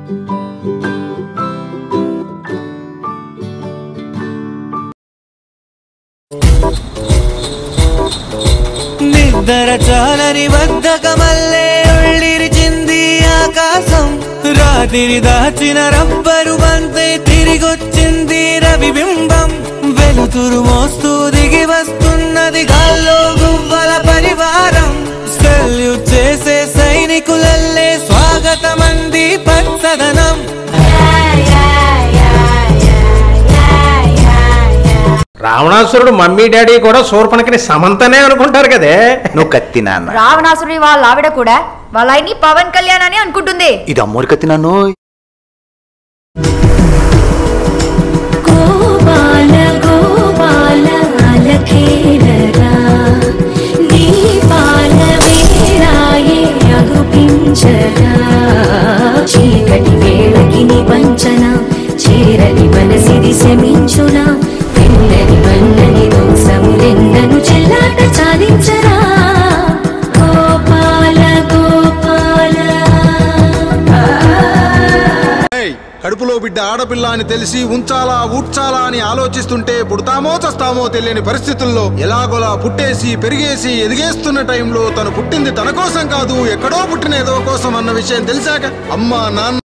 నిద్ర చాలని బద్ధకమల్లే ఉళ్ళిరిచింది ఆకాశం రాత్రి దాచిన రబ్బరు బంతే తిరిగొచ్చింది రవిబింబం వెలుతురు మోస్తూ దిగి వస్తున్నది గాల్లో గువ్వల పరివారం సెల్యూట్ చేసే సైనికులల్లే స్వాగతమంది పచ్చదనం రావణాసురుడు మమ్మీ డాడీ కూడా శూర్పణకిని సమంతనే అనుకుంటారు కదే నువ్వు కత్తి నాన్న రావణాసురుడి వాళ్ళ ఆవిడ కూడా వాళ్ళ ఆయన్ని పవన్ కళ్యాణ్ అని అనుకుంటుంది ఇది అమ్మోరి కత్తి నాను గోపాల గోపాల అలఖేలరా దీపాల వేరాయే అగుపించరా చీకటి వేళకి నిబంచన చేరని మనసిది శమించునా తెల్లని వల్లని దోసములెన్నను చెల్లాట చాలించరా గోపాల గోపాల ఏయ్, కడుపులో బిడ్డ ఆడపిల్ల అని తెలిసి ఉంచాలా ఊడ్చాలా అని ఆలోచిస్తుంటే పుడతామో చస్తామో తెలియని పరిస్థితుల్లో ఎలాగోలా పుట్టేసి పెరిగేసి ఎదిగేస్తున్న టైంలో తను పుట్టింది తన కోసం కాదు ఎక్కడో పుట్టిన ఏదో కోసం అన్న విషయం తెలిసాక అమ్మ నాన్న